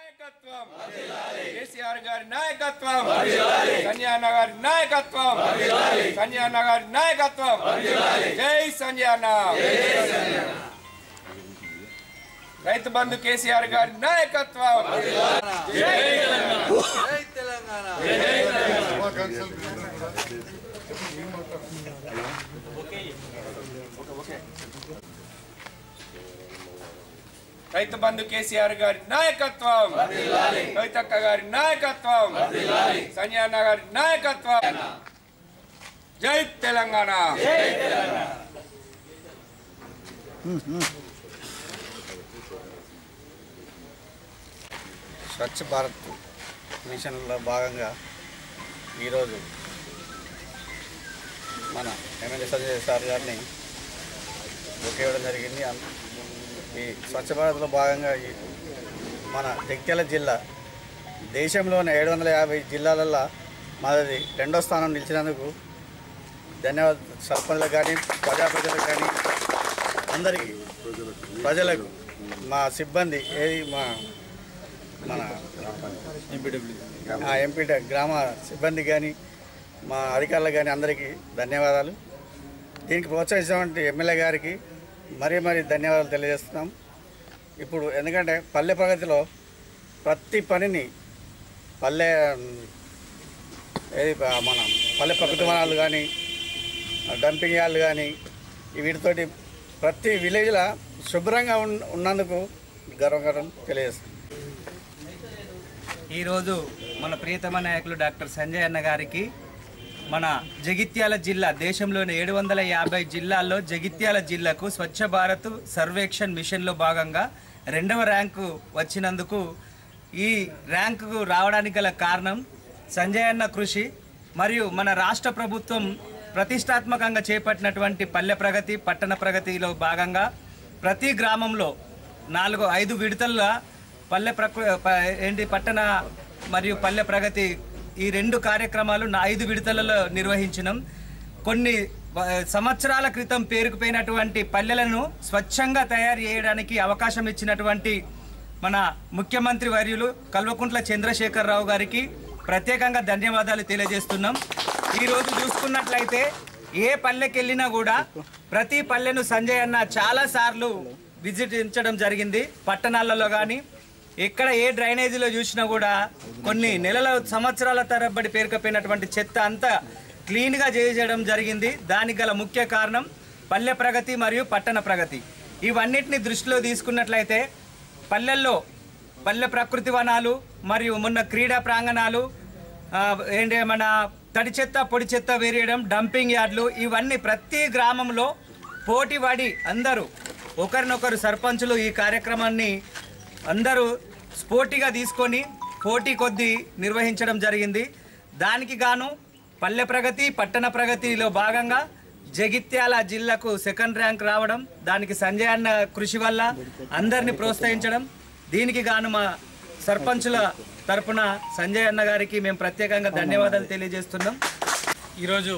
నాయకత్వం కేసీఆర్ గారి నాయకత్వం సంజయన్న గారి నాయకత్వం సంజయన్న గారి నాయకత్వం జై సంజయన్న రైతు బంధు కేసీఆర్ గారి నాయకత్వం జై తెలంగాణ రైతు బంధు కేసీఆర్ గారి నాయకత్వం కవితక్క గారి నాయకత్వం సంజయన్న గారి నాయకత్వం జై తెలంగాణ స్వచ్ఛ భారత్ మిషన్లో భాగంగా ఈరోజు మన ఎమ్మెల్యే సంజయ్ సార్ గారిని బుక్ ఇవ్వడం జరిగింది అన్- ఈ స్వచ్ఛ భారత్లో భాగంగా ఈ మన జగిత్యాల జిల్లా దేశంలోని ఏడు వందల యాభై జిల్లాలల్లో మాది రెండో స్థానం నిలిచినందుకు ధన్యవాదాలు సర్పంచ్లకు కానీ ప్రజాప్రజలకు కానీ అందరికీ ప్రజలకు మా సిబ్బంది ఏది మా మన ఆ ఎంపీ గ్రామ సిబ్బంది కానీ మా అధికారులకు కానీ అందరికీ ధన్యవాదాలు దీనికి ప్రోత్సహించినటువంటి ఎమ్మెల్యే గారికి మరీ మరీ ధన్యవాదాలు తెలియజేస్తున్నాం ఇప్పుడు ఎందుకంటే పల్లె ప్రగతిలో ప్రతి పనిని పల్లె ఏది ప- మన పల్లె ప్రకృతి వనాలు కానీ డంపింగ్ యార్డ్లు కానీ వీటితోటి ప్రతి విలేజ్లో శుభ్రంగా ఉన్- ఉన్నందుకు గర్వకారం తెలియజేస్తున్నాం ఈరోజు మన ప్రియతమ నాయకులు డాక్టర్ సంజయ్ అన్న గారికి మన జగిత్యాల జిల్లా దేశంలోని ఏడు వందల యాభై జిల్లాల్లో జగిత్యాల జిల్లాకు స్వచ్ఛ భారత్ సర్వేక్షణ్ మిషన్లో భాగంగా రెండవ ర్యాంకు వచ్చినందుకు ఈ ర్యాంకుకు రావడానికి గల కారణం సంజయ్ అన్న కృషి మరియు మన రాష్ట్ర ప్రభుత్వం ప్రతిష్టాత్మకంగా చేపట్టినటువంటి పల్లె ప్రగతి పట్టణ ప్రగతిలో భాగంగా ప్రతి గ్రామంలో నాలుగు ఐదు విడతల్లో పల్లె ప్రకృ ప- ఏంటి పట్టణ మరియు పల్లె ప్రగతి ఈ రెండు కార్యక్రమాలు నా ఐదు విడతలలో నిర్వహించినాం కొన్ని వ- సంవత్సరాల క్రితం పేరుకుపోయినటువంటి పల్లెలను స్వచ్ఛంగా తయారు చేయడానికి అవకాశం ఇచ్చినటువంటి మన ముఖ్యమంత్రి వర్యులు కల్వకుంట్ల చంద్రశేఖరరావు గారికి ప్రత్యేకంగా ధన్యవాదాలు తెలియజేస్తున్నాం ఈరోజు చూసుకున్నట్లయితే ఏ పల్లెకి వెళ్ళినా కూడా ప్రతి పల్లెను సంజయ్ అన్న చాలా సార్లు విజిటించడం జరిగింది పట్టణాలలో కానీ ఎక్కడ ఏ డ్రైనేజీలో చూసినా కూడా కొన్ని నెలల సంవత్సరాల తరబడి పేరుకపోయినటువంటి చెత్త అంతా క్లీన్గా చేయడం జరిగింది దానికి గల ముఖ్య కారణం పల్లె ప్రగతి మరియు పట్టణ ప్రగతి ఇవన్నిటిని దృష్టిలో తీసుకున్నట్లయితే పల్లెల్లో పల్లె ప్రకృతి వనాలు మరియు మొన్న క్రీడా ప్రాంగణాలు ఆ, ఏంటి మన తడి చెత్త పొడి చెత్త వేరేయడం డంపింగ్ యార్డ్లు ఇవన్నీ ప్రతి గ్రామంలో పోటీ పడి అందరూ ఒకరినొకరు సర్పంచులు ఈ కార్యక్రమాన్ని అందరూ స్పోర్టిగా తీసుకొని పోటీ కొద్దీ నిర్వహించడం జరిగింది దానికి గాను పల్లె ప్రగతి పట్టణ ప్రగతిలో భాగంగా జగిత్యాల జిల్లాకు సెకండ్ ర్యాంక్ రావడం దానికి సంజయ్ అన్న కృషి వల్ల అందరిని ప్రోత్సహించడం దీనికి గాను మా సర్పంచుల తరపున సంజయ్ అన్న గారికి మేము ప్రత్యేకంగా ధన్యవాదాలు తెలియజేస్తున్నాం ఈరోజు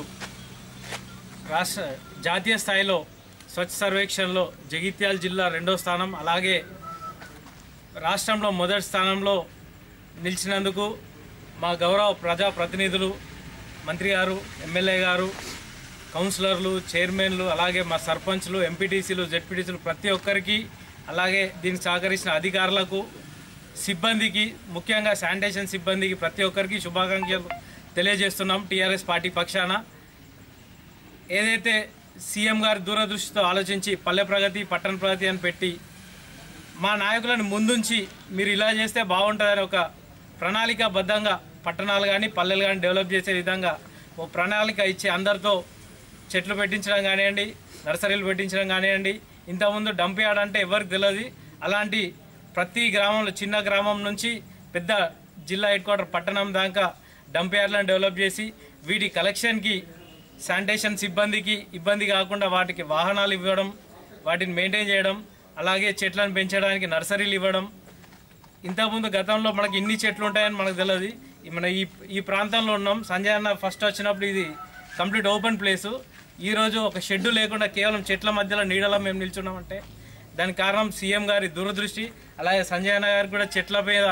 రాష్ట్ర జాతీయ స్థాయిలో స్వచ్ఛ సర్వేక్షణలో జగిత్యాల జిల్లా రెండో స్థానం అలాగే రాష్ట్రంలో మొదటి స్థానంలో నిలిచినందుకు మా గౌరవ ప్రజా ప్రతినిధులు మంత్రి గారు ఎమ్మెల్యే గారు కౌన్సిలర్లు చైర్మన్లు అలాగే మా సర్పంచ్లు ఎంపీటీసీలు జెడ్పీటీసీలు ప్రతి ఒక్కరికి అలాగే దీనికి సహకరించిన అధికారులకు సిబ్బందికి ముఖ్యంగా శానిటేషన్ సిబ్బందికి ప్రతి ఒక్కరికి శుభాకాంక్షలు తెలియజేస్తున్నాం టీఆర్ఎస్ పార్టీ పక్షాన ఏదైతే సీఎం గారు దూరదృష్టితో ఆలోచించి పల్లె ప్రగతి పట్టణ ప్రగతి అని పెట్టి మా నాయకులను ముందుంచి మీరు ఇలా చేస్తే బాగుంటుందని ఒక ప్రణాళికాబద్ధంగా పట్టణాలు కానీ పల్లెలు కానీ డెవలప్ చేసే విధంగా ఓ ప్రణాళిక ఇచ్చి అందరితో చెట్లు పెట్టించడం కానివ్వండి నర్సరీలు పెట్టించడం కానివ్వండి ఇంతకుముందు డంప్ యార్డ్ అంటే ఎవరికి తెలియదు అలాంటి ప్రతి గ్రామంలో చిన్న గ్రామం నుంచి పెద్ద జిల్లా హెడ్ క్వార్టర్ పట్టణం దాకా డంప్ యార్డ్లను డెవలప్ చేసి వీటి కలెక్షన్కి శానిటేషన్ సిబ్బందికి ఇబ్బంది కాకుండా వాటికి వాహనాలు ఇవ్వడం వాటిని మెయింటైన్ చేయడం అలాగే చెట్లను పెంచడానికి నర్సరీలు ఇవ్వడం ఇంతకుముందు గతంలో మనకి ఇన్ని చెట్లు ఉంటాయని మనకు తెలియదు ఈ మన ఈ ఈ ప్రాంతంలో ఉన్నాం సంజయ్ అన్న ఫస్ట్ వచ్చినప్పుడు ఇది కంప్లీట్ ఓపెన్ ప్లేసు ఈరోజు ఒక షెడ్ లేకుండా కేవలం చెట్ల మధ్యలో నీడలో మేము నిల్చున్నామంటే దానికి కారణం సీఎం గారి దూరదృష్టి అలాగే సంజయ్ అన్న గారికి కూడా చెట్ల మీద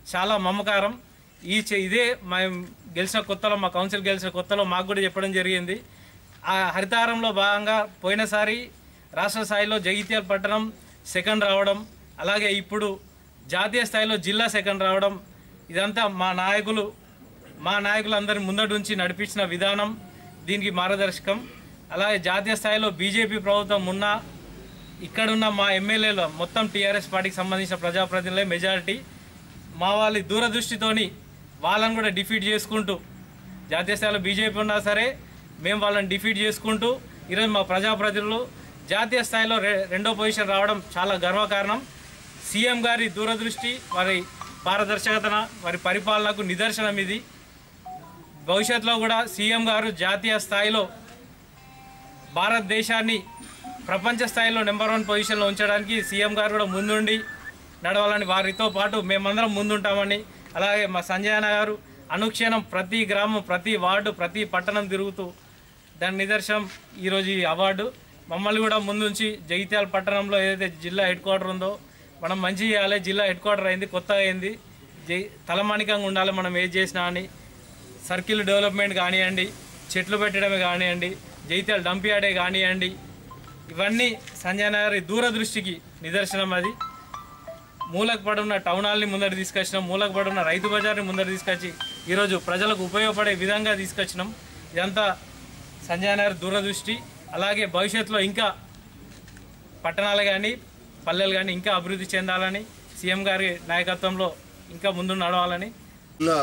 చాలా మమకారం ఈ చే- ఇదే మేము గెలిచిన కొత్తలో మా కౌన్సిల్ గెలిచిన కొత్తలో మాకు కూడా చెప్పడం జరిగింది ఆ హరితారంలో భాగంగా పోయినసారి రాష్ట్ర స్థాయిలో జగిత్యాల పట్టణం సెకండ్ రావడం అలాగే ఇప్పుడు జాతీయ స్థాయిలో జిల్లా సెకండ్ రావడం ఇదంతా మా నాయకులు మా నాయకులందరినీ ముందడుంచి నడిపించిన విధానం దీనికి మార్గదర్శకం అలాగే జాతీయ స్థాయిలో బీజేపీ ప్రభుత్వం ఉన్నా ఇక్కడున్న మా ఎమ్మెల్యేలు మొత్తం టీఆర్ఎస్ పార్టీకి సంబంధించిన ప్రజాప్రతినిధులే మెజారిటీ మా వాళ్ళ దూరదృష్టితోని వాళ్ళని కూడా డిఫీట్ చేసుకుంటూ జాతీయ స్థాయిలో బీజేపీ ఉన్నా సరే మేము వాళ్ళని డిఫీట్ చేసుకుంటూ ఈరోజు మా ప్రజాప్రతినిధులు జాతీయ స్థాయిలో రె- రెండో పొజిషన్ రావడం చాలా గర్వకారణం సీఎం గారి దూరదృష్టి వారి పారదర్శకతన వారి పరిపాలనకు నిదర్శనం ఇది భవిష్యత్తులో కూడా సీఎం గారు జాతీయ స్థాయిలో భారతదేశాన్ని ప్రపంచ స్థాయిలో నెంబర్ వన్ పొజిషన్లో ఉంచడానికి సీఎం గారు కూడా ముందుండి నడవాలని వారితో పాటు మేమందరం ముందుంటామని అలాగే మా సంజయ్ అన్న గారు అనుక్షణం ప్రతి గ్రామం ప్రతి వార్డు ప్రతి పట్టణం తిరుగుతూ దాని నిదర్శనం ఈరోజు ఈ అవార్డు మమ్మల్ని కూడా ముందుంచి జగిత్యాల పట్టణంలో ఏదైతే జిల్లా హెడ్ క్వార్టర్ ఉందో మనం మంచి చేయాలి జిల్లా హెడ్ క్వార్టర్ అయింది కొత్తగా అయింది జై తలమానికంగా ఉండాలి మనం ఏది చేసినా అని సర్కిల్ డెవలప్మెంట్ కానివ్వండి చెట్లు పెట్టడమే కానివ్వండి జైత్యాల డంప్ యార్డే కానివ్వండి ఇవన్నీ సంజయ్ నగర్ దూరదృష్టికి నిదర్శనం అది మూలకు పడున్న టౌన్ హాల్ని ముందర తీసుకొచ్చినాం మూలకు పడున్న రైతు బజార్ని ముందర తీసుకొచ్చి ఈరోజు ప్రజలకు ఉపయోగపడే విధంగా తీసుకొచ్చినాం ఇదంతా సంజయ్ నగర్ దూరదృష్టి అలాగే భవిష్యత్తులో ఇంకా పట్టణాలు కానీ పల్లెలు కానీ ఇంకా అభివృద్ధి చెందాలని సీఎం గారి నాయకత్వంలో ఇంకా ముందు నడవాలని ఇలా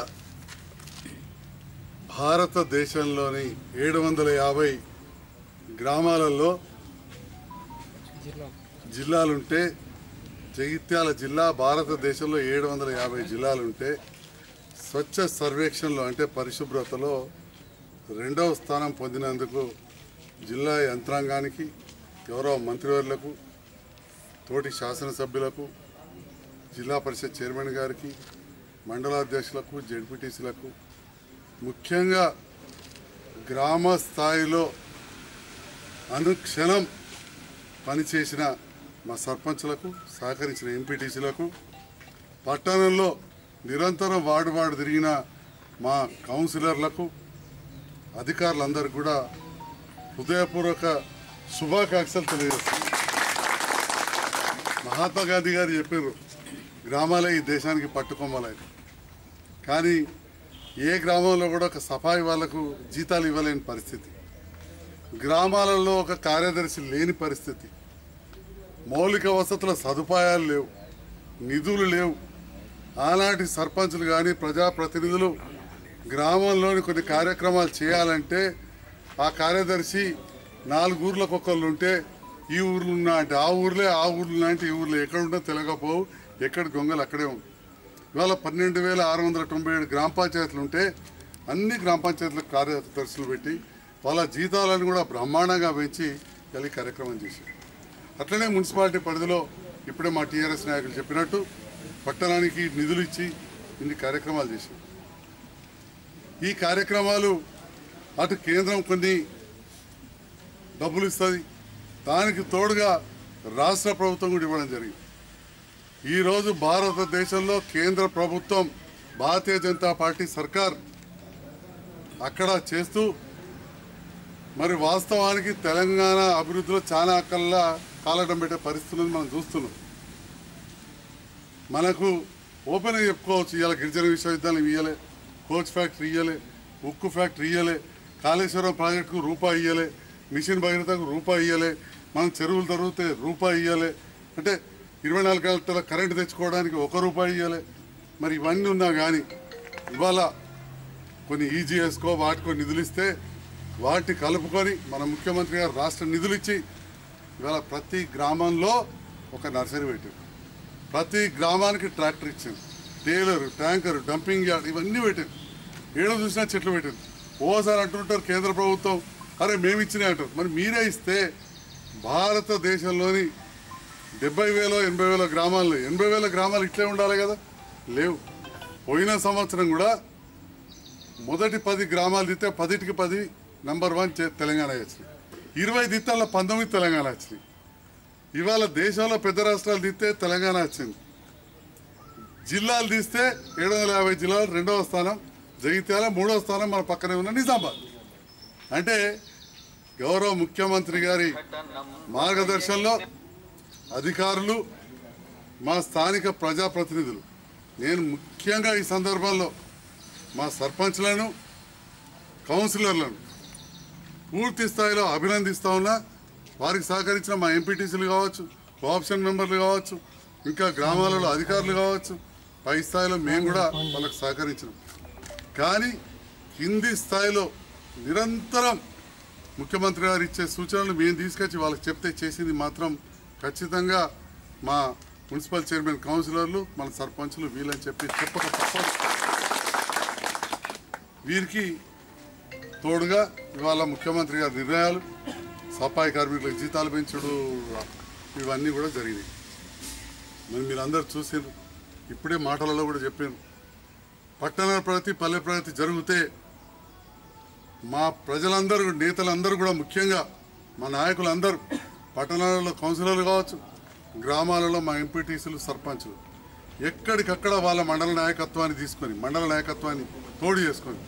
భారతదేశంలోని ఏడు వందల యాభై గ్రామాలలో జిల్లాలుంటే జగిత్యాల జిల్లా భారతదేశంలో ఏడు వందల యాభై జిల్లాలుంటే స్వచ్ఛ సర్వేక్షణలో అంటే పరిశుభ్రతలో రెండవ స్థానం పొందినందుకు జిల్లా యంత్రాంగానికి గౌరవ మంత్రివర్యులకు తోటి శాసనసభ్యులకు జిల్లా పరిషత్ చైర్మన్ గారికి మండలాధ్యక్షులకు జడ్పీటీసీలకు ముఖ్యంగా గ్రామ స్థాయిలో అనుక్షణం పనిచేసిన మా సర్పంచులకు సహకరించిన ఎంపీటీసీలకు పట్టణంలో నిరంతరం వార్డు వార్డు తిరిగిన మా కౌన్సిలర్లకు అధికారులందరూ కూడా హృదయపూర్వక శుభాకాంక్షలు తెలియజేస్తున్నాను మహాత్మా గాంధీ గారు చెప్పారు గ్రామాలే ఈ దేశానికి పట్టుకొమ్మలని కానీ ఏ గ్రామంలో కూడా ఒక సఫాయి వాళ్లకు జీతాలు ఇవ్వలేని పరిస్థితి గ్రామాలలో ఒక కార్యదర్శి లేని పరిస్థితి మౌలిక వసతుల సదుపాయాలు లేవు నిధులు లేవు ఆనాటి సర్పంచులు కానీ ప్రజాప్రతినిధులు గ్రామంలోని కొన్ని కార్యక్రమాలు చేయాలంటే ఆ కార్యదర్శి నాలుగు ఊర్లకు ఒకళ్ళు ఉంటే ఈ ఊర్లు ఉన్నా అంటే ఆ ఊర్లే ఆ ఊర్లు అంటే ఈ ఊర్లో ఎక్కడ ఉంటో తెలియకపోవు ఎక్కడ గొంగలు అక్కడే ఉంది ఇవాళ పన్నెండు వేల ఆరు వందల తొంభై ఏడు గ్రామ పంచాయతీలు ఉంటే అన్ని గ్రామ పంచాయతీలకు కార్యదర్శులు పెట్టి వాళ్ళ జీతాలను కూడా బ్రహ్మాండంగా పెంచి వెళ్ళి కార్యక్రమం చేశారు అట్లనే మున్సిపాలిటీ పరిధిలో ఇప్పుడే మా టీఆర్ఎస్ నాయకులు చెప్పినట్టు పట్టణానికి నిధులు ఇచ్చి ఇన్ని కార్యక్రమాలు చేశారు ఈ కార్యక్రమాలు అటు కేంద్రం కొన్ని డబ్బులు ఇస్తుంది దానికి తోడుగా రాష్ట్ర ప్రభుత్వం కూడా ఇవ్వడం జరిగింది ఈరోజు భారతదేశంలో కేంద్ర ప్రభుత్వం భారతీయ జనతా పార్టీ సర్కార్ అక్కడ చేస్తూ మరి వాస్తవానికి తెలంగాణ అభివృద్ధిలో చాలా కల్లా కాలడం పెట్టే పరిస్థితులను మనం చూస్తున్నాం మనకు ఓపెన్గా చెప్పుకోవచ్చు ఇవాళ గిరిజన విశ్వవిద్యాలయం ఇయ్యలే కోచ్ ఫ్యాక్టరీ ఇయ్యలే ఉక్కు ఫ్యాక్టరీ ఇయ్యలే కాళేశ్వరం ప్రాజెక్టుకు రూపాయి ఇయ్యలే మిషన్ భగీరథకు రూపాయి ఇయ్యలే మనం చెరువులు తరిగితే రూపాయి ఇయ్యలే అంటే ఇరవై నాలుగు గంటల కరెంటు తెచ్చుకోవడానికి ఒక రూపాయి ఇయ్యలే మరి ఇవన్నీ ఉన్నా కానీ ఇవాళ కొన్ని ఈజీఎస్కో వాటికో నిధులు ఇస్తే వాటిని కలుపుకొని మన ముఖ్యమంత్రి గారు రాష్ట్ర నిధులు ఇచ్చి ఇవాళ ప్రతి గ్రామంలో ఒక నర్సరీ పెట్టారు ప్రతి గ్రామానికి ట్రాక్టర్ ఇచ్చింది టేలర్ ట్యాంకర్ డంపింగ్ యార్డ్ ఇవన్నీ పెట్టారు ఏడో చూసినా చెట్లు పెట్టారు ఓసారి అంటుంటారు కేంద్ర ప్రభుత్వం అరే మేము ఇచ్చినాయి అంటారు మరి మీరే ఇస్తే భారతదేశంలోని డెబ్బై వేల ఎనభై వేల గ్రామాలు ఎనభై వేల గ్రామాలు ఇట్లే ఉండాలి కదా లేవు పోయిన సంవత్సరం కూడా మొదటి పది గ్రామాలు దిస్తే పదిటికి పది నంబర్ వన్ చే- తెలంగాణ వచ్చినాయి ఇరవై దిత్తాల పంతొమ్మిది తెలంగాణ వచ్చినాయి ఇవాళ దేశంలో పెద్ద రాష్ట్రాలు దిస్తే తెలంగాణ వచ్చింది జిల్లాలు తీస్తే ఏడు వందల యాభై జిల్లాలు రెండవ స్థానం జగిత్యాల మూడవ స్థానం మన పక్కనే ఉన్న నిజామాబాద్ అంటే గౌరవ ముఖ్యమంత్రి గారి మార్గదర్శనంలో అధికారులు మా స్థానిక ప్రజాప్రతినిధులు నేను ముఖ్యంగా ఈ సందర్భంలో మా సర్పంచ్లను కౌన్సిలర్లను పూర్తి స్థాయిలో అభినందిస్తా ఉన్నా వారికి సహకరించిన మా ఎంపీటీసీలు కావచ్చు కోఆప్షన్ మెంబర్లు కావచ్చు ఇంకా గ్రామాలలో అధికారులు కావచ్చు పై స్థాయిలో మేము కూడా వాళ్ళకి సహకరించినాం కానీ కింది స్థాయిలో నిరంతరం ముఖ్యమంత్రి గారు ఇచ్చే సూచనలు మేము తీసుకొచ్చి వాళ్ళకి చెప్తే చేసింది మాత్రం ఖచ్చితంగా మా మున్సిపల్ చైర్మన్ కౌన్సిలర్లు మన సర్పంచులు వీళ్ళని చెప్పి చెప్పక తప్పదు వీరికి తోడుగా ఇవాళ ముఖ్యమంత్రి గారి నిర్ణయాలు సఫాయి కార్మికులకు జీతాలు పెంచుడు ఇవన్నీ కూడా జరిగినాయి మరి మీరు అందరు చూసారు ఇప్పుడే మాటలలో కూడా చెప్పాను పట్టణ ప్రగతి పల్లె ప్రగతి జరిగితే మా ప్రజలందరూ నేతలందరూ కూడా ముఖ్యంగా మా నాయకులందరూ పట్టణాలలో కౌన్సిలర్లు కావచ్చు గ్రామాలలో మా ఎంపీటీసీలు సర్పంచులు ఎక్కడికక్కడ వాళ్ళ మండల నాయకత్వాన్ని తీసుకొని మండల నాయకత్వాన్ని తోడు చేసుకొని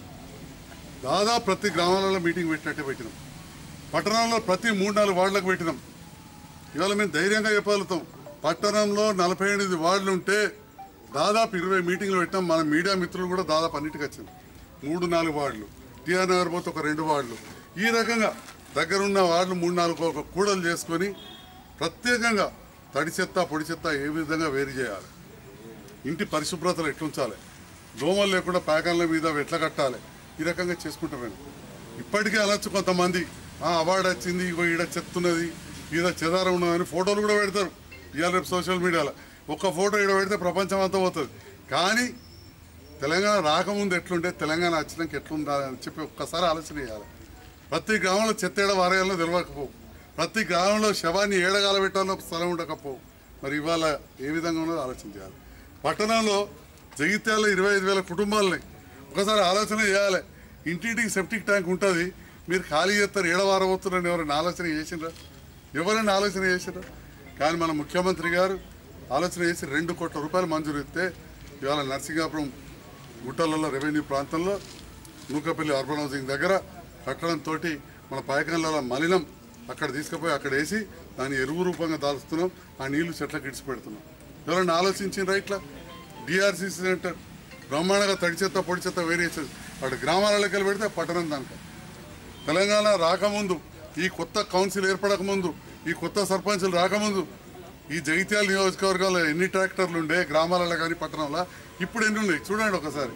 దాదాపు ప్రతి గ్రామాలలో మీటింగ్ పెట్టినట్టే పెట్టినాం పట్టణంలో ప్రతి మూడు నాలుగు వార్డులకు పెట్టినాం ఇవాళ మేము ధైర్యంగా చెప్పగలుగుతాం పట్టణంలో నలభై ఎనిమిది వార్డులు ఉంటే దాదాపు ఇరవై మీటింగ్లు పెట్టాం మన మీడియా మిత్రులు కూడా దాదాపు అన్నిటికీ వచ్చింది మూడు నాలుగు వార్డులు టీఆర్ నగర్ పోతే ఒక రెండు వార్డులు ఈ రకంగా దగ్గరున్న వార్డులు మూడు నాలుగు ఒక కూడలు చేసుకొని ప్రత్యేకంగా తడి చెత్త పొడి చెత్త ఏ విధంగా వేరు చేయాలి ఇంటి పరిశుభ్రతలు ఎట్లుంచాలి దోమలు లేకుండా ప్యాకన్ల మీద ఎట్లా కట్టాలి ఈ రకంగా చేసుకుంటాం మేము ఇప్పటికే అనొచ్చు కొంతమంది "ఆ, అవార్డు వచ్చింది ఇగో ఈడ చెత్తున్నది ఈడ చెదారం ఉన్నదని ఫోటోలు కూడా పెడతారు ఇవాళ రేపు సోషల్ మీడియాలో ఒక్క ఫోటో ఈడ పెడితే ప్రపంచం అంతా పోతుంది కానీ తెలంగాణ రాకముందు ఎట్లుంటే తెలంగాణ వచ్చినాక ఎట్లుందా అని చెప్పి ఒక్కసారి ఆలోచన చేయాలి ప్రతి గ్రామంలో చెత్త ఏడ వారేయాలో తెలియకపోవు ప్రతి గ్రామంలో శవాన్ని ఏడగాల పెట్టాలో ఒక స్థలం ఉండకపోవు మరి ఇవాళ ఏ విధంగా ఉన్నదో ఆలోచన చేయాలి పట్టణంలో జగిత్యాలలో ఇరవై ఐదు వేల కుటుంబాలని ఒకసారి ఆలోచన చేయాలి ఇంటింటికి సెప్టిక్ ట్యాంక్ ఉంటుంది మీరు ఖాళీ చేస్తారు ఏడవారబోతున్నారని ఎవరైనా ఆలోచన చేసిండ్రా ఎవరైనా ఆలోచన చేసిండ్రా కానీ మన ముఖ్యమంత్రి గారు ఆలోచన చేసి రెండు కోట్ల రూపాయలు మంజూరు ఇస్తే ఇవాళ నర్సింగాపురం గుట్టలలో రెవెన్యూ ప్రాంతంలో నూకపల్లి అర్బన్ హౌసింగ్ దగ్గర కట్టడంతో మన పాయకంల మలినం అక్కడ తీసుకుపోయి అక్కడ వేసి దాన్ని ఎరువు రూపంగా దాల్చుతున్నాం ఆ నీళ్లు చెట్లకు ఇడిచి పెడుతున్నాం ఎవరైనా ఆలోచించిండ్రా ఇట్లా డిఆర్సీసీ సెంటర్ బ్రహ్మాండంగా తడి చెత్త పొడి చెత్త వేరే అక్కడ గ్రామాలలోకి వెళ్ళి పెడితే పట్టణం దానికి తెలంగాణ రాకముందు ఈ కొత్త కౌన్సిల్ ఏర్పడక ముందు ఈ కొత్త సర్పంచులు రాకముందు ఈ జగిత్యాల నియోజకవర్గంలో ఎన్ని ట్రాక్టర్లు ఉండే గ్రామాలలో కానీ పట్టణంలో ఇప్పుడు ఎన్ని ఉన్నాయి చూడండి ఒకసారి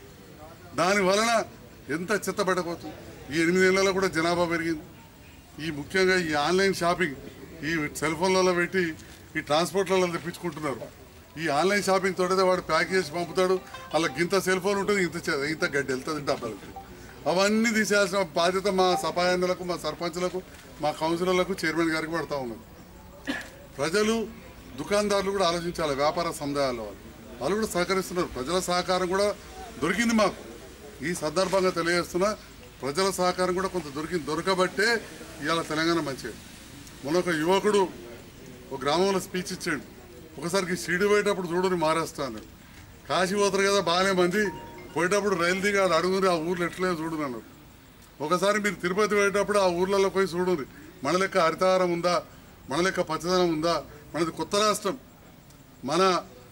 దాని వలన ఎంత చెత్త పడకపోతుంది ఈ ఎనిమిది నెలల్లో కూడా జనాభా పెరిగింది ఈ ముఖ్యంగా ఈ ఆన్లైన్ షాపింగ్ ఈ సెల్ ఫోన్లలో పెట్టి ఈ ట్రాన్స్పోర్ట్లలో తెప్పించుకుంటున్నారు ఈ ఆన్లైన్ షాపింగ్ తోటైతే వాడు ప్యాక్ చేసి పంపుతాడు అలా ఇంత సెల్ ఫోన్ ఉంటుంది ఇంత చె- ఇంత గడ్డి వెళ్తుంది డబ్బాలకి అవన్నీ తీసేయాల్సిన బాధ్యత మా సభాయందులకు మా సర్పంచులకు మా కౌన్సిలర్లకు చైర్మన్ గారికి పడతా ఉన్నది ప్రజలు దుకాణదారులు కూడా ఆలోచించాలి వ్యాపార సముదాయాల వాళ్ళు వాళ్ళు కూడా సహకరిస్తున్నారు ప్రజల సహకారం కూడా దొరికింది మాకు ఈ సందర్భంగా తెలియజేస్తున్నా ప్రజల సహకారం కూడా కొంత దొరికింది దొరకబట్టే ఇవాళ తెలంగాణ మంచిగా మొన్న ఒక యువకుడు ఒక గ్రామంలో స్పీచ్ ఇచ్చాడు ఒకసారికి షిరిడి పోయేటప్పుడు చూడని మహారాష్ట్ర అన్నాడు కాశీ పోతారు కదా బాగానే మంది పోయేటప్పుడు రైలు దిగి ఆడ అడుగుని ఆ ఊర్లో ఎట్లే చూడని అన్నాడు ఒకసారి మీరు తిరుపతి పోయేటప్పుడు ఆ ఊర్లలో పోయి చూడండి మన లెక్క హరితహారం ఉందా మన లెక్క పచ్చదనం ఉందా మనది కొత్త రాష్ట్రం మన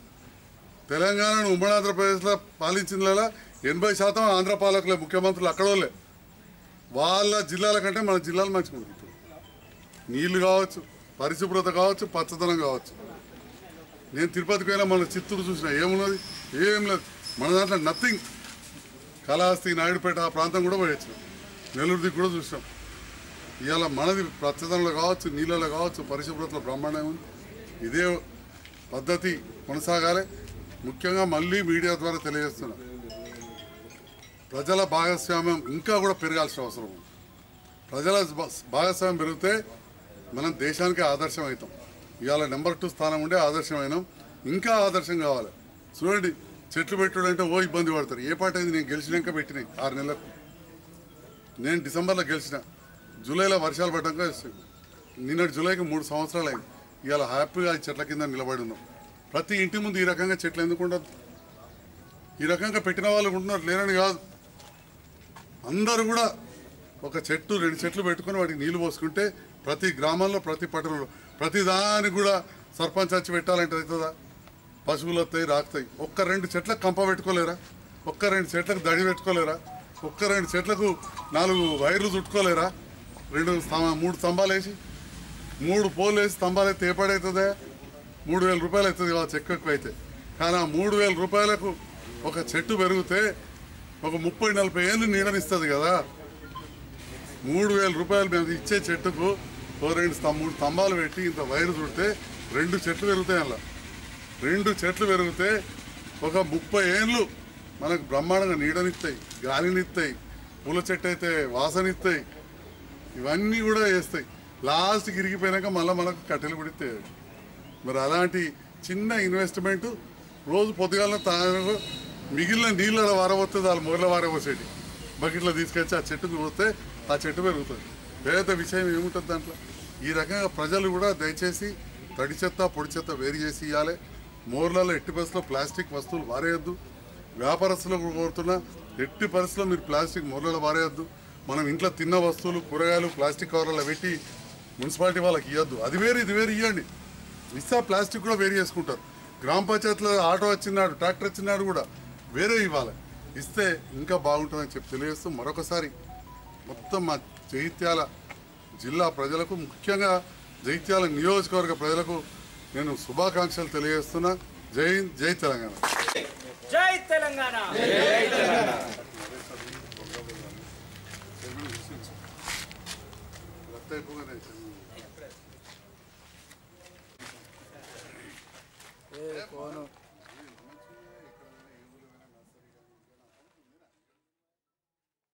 తెలంగాణను ఉమ్మడి ఆంధ్రప్రదేశ్లో పాలించిన ఎనభై శాతం ఆంధ్ర పాలకులే ముఖ్యమంత్రులు అక్కడోళ్ళే వాళ్ళ జిల్లాల కంటే మన జిల్లాలు మంచిగా ఉంది ఇప్పుడు నీళ్లు కావచ్చు పరిశుభ్రత కావచ్చు పచ్చదనం కావచ్చు నేను తిరుపతికి పోయినా మన చిత్తూరు చూసిన ఏమున్నది ఏం లేదు మన దాంట్లో నథింగ్ కళాహస్తి నాయుడుపేట ఆ ప్రాంతం కూడా పోయొచ్చు నెల్లూరు దిక్కు కూడా చూసాం ఇవాళ మనది పచ్చదనంలో కావచ్చు నీళ్ళలో కావచ్చు పరిశుభ్రతలో బ్రహ్మాండంగా ఉంది ఇదే పద్ధతి కొనసాగాలి ముఖ్యంగా మళ్ళీ మీడియా ద్వారా తెలియజేస్తున్నా ప్రజల భాగస్వామ్యం ఇంకా కూడా పెరగాల్సిన అవసరం ఉంది ప్రజల భా- భాగస్వామ్యం పెరిగితే మనం దేశానికి ఆదర్శం అవుతాం ఇవాళ నెంబర్ టూ స్థానం ఉండే ఆదర్శమైనాం ఇంకా ఆదర్శం కావాలి చూడండి చెట్లు పెట్టుడు అంటే ఓ ఇబ్బంది పడతారు ఏ పాట అయింది నేను గెలిచినాక పెట్టినాయి ఆరు నెలలకు నేను డిసెంబర్లో గెలిచిన జూలైలో వర్షాలు పడ్డాక నిన్నటి జూలైకి మూడు సంవత్సరాలు అయింది ఇవాళ హ్యాపీగా ఈ చెట్ల కింద నిలబడి ఉన్నాం ప్రతి ఇంటి ముందు ఈ రకంగా చెట్లు ఎందుకు ఉండదు ఈ రకంగా పెట్టిన వాళ్ళు ఉంటున్నారు లేరని కాదు అందరూ కూడా ఒక చెట్టు రెండు చెట్లు పెట్టుకొని వాటికి నీళ్లు పోసుకుంటే ప్రతి గ్రామంలో ప్రతి పట్టణంలో ప్రతి దానికి కూడా సర్పంచ్ వచ్చి పెట్టాలంటే అవుతుందా పశువులు వస్తాయి రాకుతాయి ఒక్క రెండు చెట్లకు కంప పెట్టుకోలేరా ఒక్క రెండు చెట్లకు దడి పెట్టుకోలేరా ఒక్క రెండు చెట్లకు నాలుగు వైర్లు చుట్టుకోలేరా రెండు స్తంభ మూడు స్తంభాలు వేసి మూడు పోలు వేసి స్తంభాలు అయితే ఏపాడవుతుందా మూడు వేల రూపాయలు అవుతుంది కావచ్చు ఎక్కువ ఎక్కువ అయితే కానీ ఆ మూడు వేల రూపాయలకు ఒక చెట్టు పెరిగితే ఒక ముప్పై నలభై ఏళ్ళు నీడనిస్తుంది కదా మూడు వేల రూపాయలు మేము ఇచ్చే చెట్టుకు ఓ రెండు స్తం- మూడు స్తంభాలు పెట్టి ఇంత వైరు చుడితే రెండు చెట్లు పెరుగుతాయి అలా రెండు చెట్లు పెరిగితే ఒక ముప్పై ఏళ్ళు మనకు బ్రహ్మాండంగా నీడనిస్తాయి గాలినిస్తాయి పూల చెట్టు అయితే వాసనిస్తాయి ఇవన్నీ కూడా వేస్తాయి లాస్ట్కి ఇరిగిపోయినాక మళ్ళీ మనకు కట్టెలు పిడితే మరి అలాంటి చిన్న ఇన్వెస్ట్మెంట్ రోజు పొద్దుగాల తాగు మిగిలిన నీళ్ళ వారబోతుంది వాళ్ళ మూల వారబోసేటి బకెట్లో తీసుకొచ్చి ఆ చెట్టుకు పోతే ఆ చెట్టు పెరుగుతుంది వేరే విషయం ఏముంటుంది దాంట్లో ఈ రకంగా ప్రజలు కూడా దయచేసి తడి చెత్త పొడి చెత్త వేరు చేసి ఇవ్వాలి మోర్లలో ఎట్టి పరిస్థితుల్లో ప్లాస్టిక్ వస్తువులు వారేయద్దు వ్యాపారస్తులకు కోరుతున్నా ఎట్టి పరిస్థితుల్లో మీరు ప్లాస్టిక్ మూలలో వారేయద్దు మనం ఇంట్లో తిన్న వస్తువులు కూరగాయలు ప్లాస్టిక్ కవర్లలో పెట్టి మున్సిపాలిటీ వాళ్ళకి ఇవ్వద్దు అది వేరు ఇది వేరు ఇవ్వండి ఇస్తా ప్లాస్టిక్ కూడా వేరు చేసుకుంటారు గ్రామ పంచాయతీలో ఆటో వచ్చినాడు ట్రాక్టర్ వచ్చినాడు కూడా వేరే ఇవ్వాలి ఇస్తే ఇంకా బాగుంటుందని చెప్పి తెలియజేస్తూ మరొకసారి మొత్తం మా జగిత్యాల జిల్లా ప్రజలకు ముఖ్యంగా జగిత్యాల నియోజకవర్గ ప్రజలకు నేను శుభాకాంక్షలు తెలియజేస్తున్నా జై హింద్ జై తెలంగాణ జై తెలంగాణ రక్త అయిపోగానే ఏ కోను